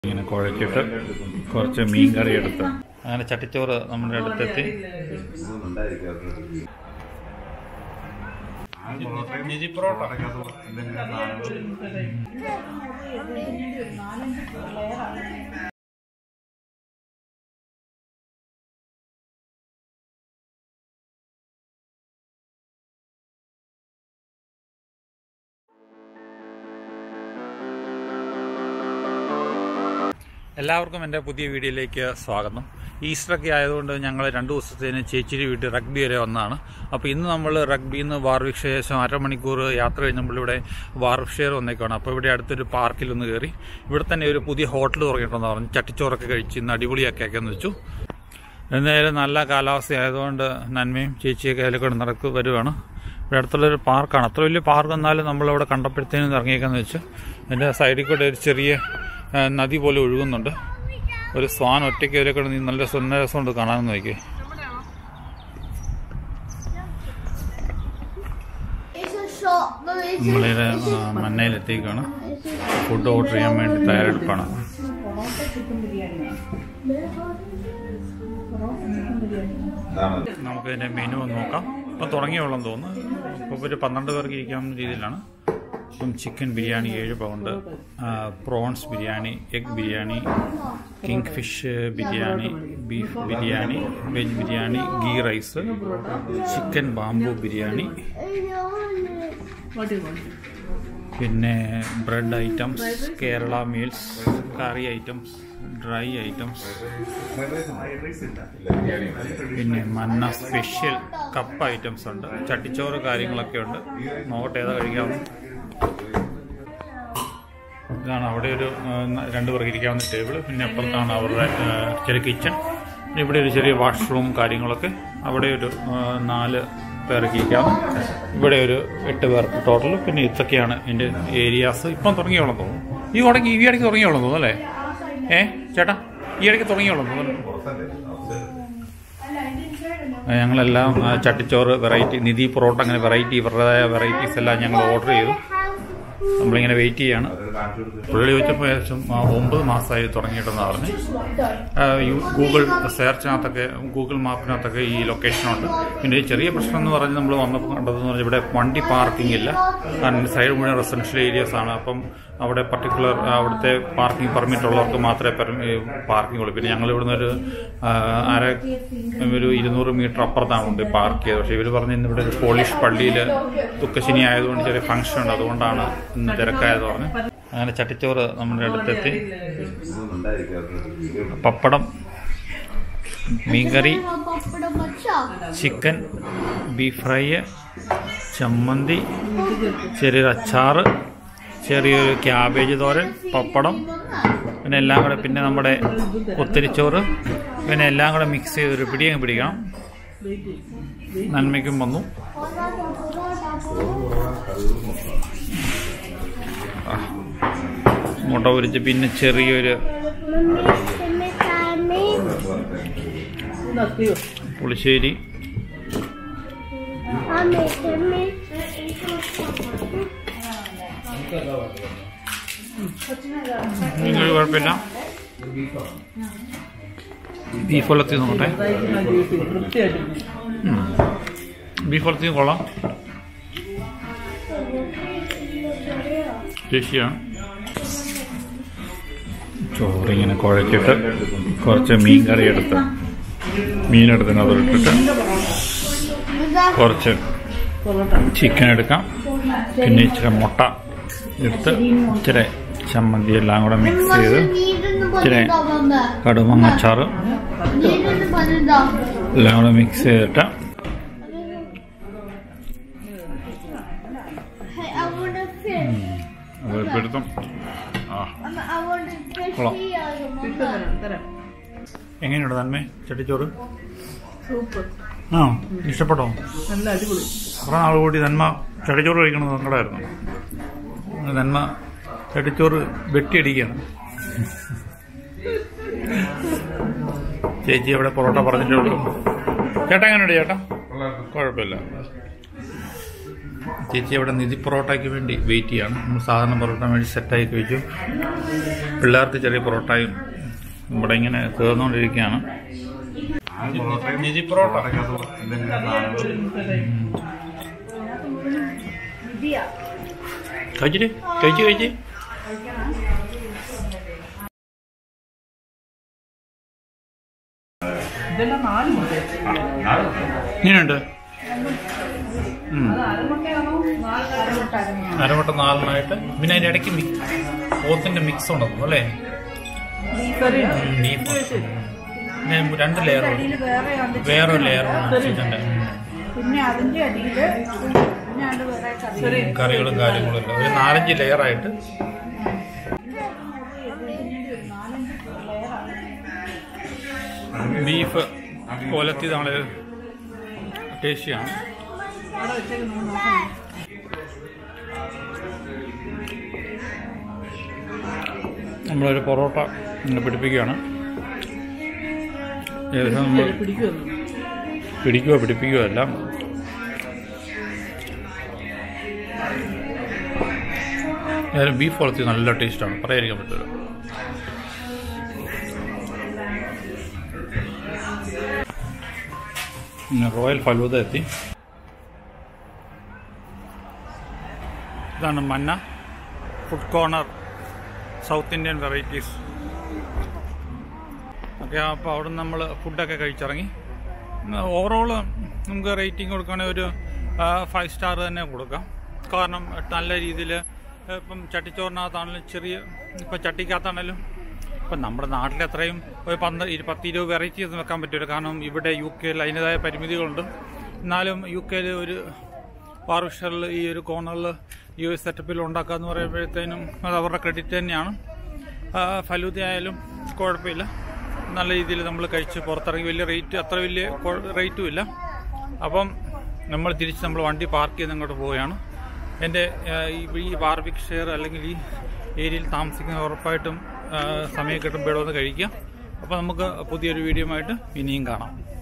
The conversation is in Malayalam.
ഇങ്ങനെ കുഴച്ചിട്ട് കുറച്ച് മീൻ കറി എടുത്ത് അങ്ങനെ ചട്ടിച്ചോറ് നമ്മുടെ അടുത്തെത്തി നിധി പൊറോട്ട എല്ലാവർക്കും എൻ്റെ പുതിയ വീഡിയോയിലേക്ക് സ്വാഗതം ഈസ്റ്ററൊക്കെ ആയതുകൊണ്ട് ഞങ്ങൾ രണ്ട് ദിവസത്തേന് ചേച്ചിരി വീട്ടിൽ റഗ്ബി വരെ വന്നതാണ് അപ്പോൾ ഇന്ന് നമ്മൾ റഗ്ബിയിൽ നിന്ന് വാർവിക് ശേഷം അരമണിക്കൂർ യാത്ര കഴിഞ്ഞ് നമ്മളിവിടെ വാർവിക്ഷയർ വന്നേക്കാണ് അപ്പോൾ ഇവിടെ അടുത്തൊരു പാർക്കിൽ ഒന്ന് കയറി ഇവിടെ തന്നെ ഒരു പുതിയ ഹോട്ടൽ തുടങ്ങിയിട്ടുണ്ടെന്ന് പറഞ്ഞു ചട്ടിച്ചോറൊക്കെ കഴിച്ച് ഇന്ന് അടിപൊളിയാക്കിയാക്കെന്ന് വെച്ചു എന്തായാലും നല്ല കാലാവസ്ഥ ആയതുകൊണ്ട് നന്മയും ചേച്ചിയൊക്കെ അതിലൊക്കെ നടക്ക് വരുവാണ് ഇവിടെ അടുത്തുള്ളൊരു പാർക്കാണ് അത്ര വലിയ പാർക്ക് എന്നാലും നമ്മളിവിടെ കണ്ടപ്പോഴത്തേനും ഇറങ്ങിയേക്കാന്ന് വെച്ച് അതിൻ്റെ സൈഡിൽ കൂടെ ഒരു ചെറിയ ആ, നദി പോലെ ഒഴുകുന്നുണ്ട് ഒരു സ്വാൻ ഒറ്റയ്ക്ക് ഇതിലൊക്കെ നീ നല്ല സ്വന്ന രസമുണ്ട് കാണാമെന്ന് നോക്കി It's a shop, but it's നമ്മളിത് മന്നയിലെത്തിക്കാണ് ഫുഡ് ഓർഡർ ചെയ്യാൻ വേണ്ടി തയ്യാറെടുപ്പാണ് നമുക്ക് ഇതിന്റെ മെനു ഒന്ന് നോക്കാം ഇപ്പം തുടങ്ങിയുള്ളെന്ന് തോന്നുന്നു ഇപ്പോൾ ഒരു പന്ത്രണ്ട് പേർക്ക് ഇരിക്കാവുന്ന രീതിയിലാണ് ഇപ്പം ചിക്കൻ ബിരിയാണി ഏഴ് pound prawns biryani egg biryani king fish biryani beef biryani veg biryani ghee rice chicken bamboo biryani പിന്നെ bread items Kerala meals curry items dry items പിന്നെ മന്ന സ്പെഷ്യൽ കപ്പ് ഐറ്റംസ് ഉണ്ട് ചട്ടിച്ചോറ് കാര്യങ്ങളൊക്കെ ഉണ്ട് നോക്കട്ടെ ഏതാ കഴിക്കാവുന്ന ഇതാണ് അവിടെ ഒരു ആ, ന- രണ്ട് പേർക്ക് ഇരിക്കാവുന്ന ടേബിൾ പിന്നെ അപ്പുറത്താണ് അവരുടെ ആ, ചെറിയ കിച്ചൺ പിന്നെ ഇവിടെ ഒരു ചെറിയ വാഷ്റൂം കാര്യങ്ങളൊക്കെ അവിടെ ഒരു ആ, നാല് പേർക്ക് ഇരിക്കാം ഇവിടെ ഒരു എട്ട് പേർക്ക് ടോട്ടൽ പിന്നെ ഇതൊക്കെയാണ് ഇതിൻ്റെ ഏരിയാസ് ഇപ്പം തുടങ്ങിയോളം തോന്നുന്നു ഈ തുടങ്ങി ഈ ഇടയ്ക്ക് തുടങ്ങിയോളം തോന്നുന്നു അല്ലേ ഏ ചേട്ടാ ഈ ഇടയ്ക്ക് തുടങ്ങിയോളം തോന്നുന്നു ആ, ഞങ്ങളെല്ലാം ആ, ചട്ടിച്ചോറ് വെറൈറ്റി നിധി പൊറോട്ട അങ്ങനെ വെറൈറ്റി ഇവരുടേതായ വെറൈറ്റീസ് എല്ലാം ഞങ്ങൾ ഓർഡർ ചെയ്തു നമ്മളിങ്ങനെ വെയിറ്റ് ചെയ്യാണ് പുള്ളി ചോദിച്ചപ്പോൾ ഏകദേശം ആ, ഒമ്പത് മാസമായി തുടങ്ങിയിട്ടെന്ന് പറഞ്ഞ് ആ, യു- ഗൂഗിൾ സെർച്ചിനകത്തൊക്കെ ഗൂഗിൾ മാപ്പിനകത്തൊക്കെ ഈ ലൊക്കേഷനുണ്ട് പിന്നെ ഒരു ചെറിയ പ്രശ്നം എന്ന് പറഞ്ഞ് നമ്മൾ വന്നപ്പോൾ കണ്ടതെന്ന് പറഞ്ഞാൽ ഇവിടെ വണ്ടി പാർക്കിംഗ് ഇല്ല കാരണം സൈഡ് മുഴുവൻ റെസിഡൻഷ്യൽ ഏരിയസ് ആണ് അപ്പം അവിടെ പർട്ടിക്കുലർ അവിടുത്തെ പാർക്കിംഗ് പെർമിറ്റ് ഉള്ളവർക്ക് മാത്രമേ പാർക്കിംഗ് ഉള്ളൂ പിന്നെ ഞങ്ങൾ ഇവിടുന്ന് ഒരു ആ, അര ഒരു ഇരുന്നൂറ് മീറ്റർ അപ്പുറത്താണ് കൊണ്ട് പാർക്ക് ചെയ്തത് പക്ഷേ ഇവർ പറഞ്ഞ് ഇന്ന് ഇവിടെ ഒരു പോളിഷ് പള്ളിയിൽ ദുഃഖശനി ആയതുകൊണ്ട് ചെറിയ ഫംഗ്ഷൻ ഉണ്ട് അതുകൊണ്ടാണ് ഇന്ന് തിരക്കായത് പറഞ്ഞ് അങ്ങനെ ചട്ടിച്ചോറ് നമ്മുടെ അടുത്തെത്തി പപ്പടം മീൻകറി പപ്പടം പച്ച ചിക്കൻ ബീഫ് ഫ്രൈ ചമ്മന്തി ചെറിയൊരു അച്ചാറ് ചെറിയൊരു ക്യാബേജ് തോരൻ പപ്പടം പിന്നെ എല്ലാം കൂടെ പിന്നെ നമ്മുടെ കുത്തിരിച്ചോറ് പിന്നെ എല്ലാം കൂടെ മിക്സ് ചെയ്തൊരു പിടിയങ്ങ് പിടിക്കണം നന്മയ്ക്കും വന്നു ആ. മുട്ട പൊരിച്ച് പിന്നെ ചെറിയൊരു പുളിശ്ശേരി നിങ്ങൾക്ക് കുഴപ്പമില്ല ബീഫ് വെള്ളത്തിൽ നോക്കട്ടെ ഉം. ബീഫ് വെള്ളത്തിൽ കൊള്ളാം ടേസ്റ്റിയാണ് ചോറിങ്ങനെ കുഴച്ചിട്ട് കുറച്ച് മീൻ കറി എടുത്ത് മീനെടുത്ത് അതിട്ടിട്ട് കുറച്ച് ചിക്കൻ എടുക്കാം പിന്നെ ഇച്ചിരി മുട്ട എടുത്ത് ഇച്ചിരി ചമ്മന്തി എല്ലാം കൂടെ മിക്സ് ചെയ്ത് ഇച്ചിരി കടുമങ്ങച്ചാറ് എല്ലാം കൂടെ മിക്സ് ചെയ്തിട്ട് അത് എടുത്തും ആ കൊള്ളാം. എങ്ങനെയുണ്ട് നന്മേ ചട്ടിച്ചോറ് സൂപ്പർ ആ ഇഷ്ടപ്പെട്ടോ നല്ല അടിപൊളി കുറേ നാൾ കൂടി നന്മ ചട്ടിച്ചോറ് കഴിക്കണമെന്ന് സങ്കടമായിരുന്നു നന്മ ചട്ടിച്ചോറ് വെട്ടിയടിക്കുകയാണ് ചേച്ചി അവിടെ പൊറോട്ട പറഞ്ഞിട്ടേ ഉള്ളൂ ചേട്ടാ എങ്ങനെയുണ്ട് ചേട്ടാ കുഴപ്പമില്ല ചേച്ചി അവിടെ നിധി പൊറോട്ടയ്ക്ക് വേണ്ടി വെയിറ്റ് ചെയ്യാണ് നമ്മൾ സാധാരണ പൊറോട്ട വേണ്ടി സെറ്റായി കഴിച്ചു പിള്ളേർക്ക് ചെറിയ പൊറോട്ടയും ഇവിടെ ഇങ്ങനെ തീർന്നുകൊണ്ടിരിക്കുകയാണ് നിധി പൊറോട്ട കഴിച്ചിട്ട് കഴിച്ച് കഴിച്ച് ഇതെല്ലാം നാല് മുട്ട ഇങ്ങനെയുണ്ട് ഉം. അരമുട്ടയാണോ നാല് അരമുട്ട അരമുട്ട അരമുട്ട നാലെണ്ണമായിട്ട് പിന്നെ അതിൻ്റെ ഇടയ്ക്ക് മിക്സ് പോത്തിൻ്റെ മിക്സ് ഉണ്ടെന്നു അല്ലേ കറി ബീഫ് പിന്നെ രണ്ട് ലെയർ അടിയിൽ വേറെ ഉണ്ട് വേറെ ലെയർ ചിക്കൻ്റെ പിന്നെ അതിന്റെ അടിയില് പിന്നെ അത് വേറെ കറി കറികളും കാര്യങ്ങളും എല്ലാം ഒരു നാലഞ്ച് ലെയറായിട്ട് ബീഫ് കൊലത്തി നമ്മൾ ടേസ്റ്റിയാണ് അവിടെ വെച്ചേക്ക് നമ്മൾ നോക്കണം നമ്മളൊരു പൊറോട്ട ഇങ്ങനെ പിടിപ്പിക്കുകയാണ് ഏകദേശം നമ്മൾ പിടിക്കുമല്ലോ പിടിക്കുകയോ പിടിപ്പിക്കുകയോ അല്ല ഏതായാലും ബീഫ് വളർത്തി നല്ല ടേസ്റ്റാണ് പറയാതിരിക്കാൻ പറ്റില്ല പിന്നെ റോയൽ ഫലൂദ എത്തി ഇതാണ് Manna food corner south Indian varieties okay അപ്പോൾ അവിടെ നമ്മൾ ഫുഡൊക്കെ കഴിച്ചിറങ്ങി ഓവറോൾ നമുക്ക് റേറ്റിംഗ് കൊടുക്കുകയാണെങ്കിൽ ഒരു ഫൈവ് സ്റ്റാർ തന്നെ കൊടുക്കാം കാരണം നല്ല രീതിയിൽ ഇപ്പം ചട്ടിച്ചോറിനകത്താണെങ്കിലും ചെറിയ ഇപ്പം ചട്ടിക്കകത്താണെങ്കിലും ഇപ്പം നമ്മുടെ നാട്ടിൽ അത്രയും ഒരു പന്ത് ഇരു- പത്ത് ഇരുപത് വെറൈറ്റീസ് വെക്കാൻ പറ്റില്ല കാരണം ഇവിടെ യു കെയിൽ അതിൻ്റെതായ പരിമിതികളുണ്ട് എന്നാലും യു കെയിൽ ഒരു പാർവിഷറിൽ ഈ ഒരു കോർണറിൽ ഈ ഒരു സെറ്റപ്പിൽ ഉണ്ടാക്കുക എന്ന് പറയുമ്പോഴത്തേനും അത് അവരുടെ ക്രെഡിറ്റ് തന്നെയാണ് ആ, ഫലൂദ ആയാലും കുഴപ്പമില്ല നല്ല രീതിയിൽ നമ്മൾ കഴിച്ച് പുറത്തിറങ്ങി വലിയ റേറ്റ് അത്ര വലിയ റേറ്റും ഇല്ല അപ്പം നമ്മൾ തിരിച്ച് നമ്മൾ വണ്ടി പാർക്ക് ചെയ്ത് അങ്ങോട്ട് പോവുകയാണ് എൻ്റെ ആ, ഈ ഈ ബാർബിക് ഷെയർ അല്ലെങ്കിൽ ഈ ഏരിയയിൽ താമസിക്കുന്ന ഉറപ്പായിട്ടും ആ, സമയം കിട്ടുമ്പോൾ ഇവിടെ വന്ന് കഴിക്കാം അപ്പോൾ നമുക്ക് പുതിയൊരു വീഡിയോ ആയിട്ട് ഇനിയും കാണാം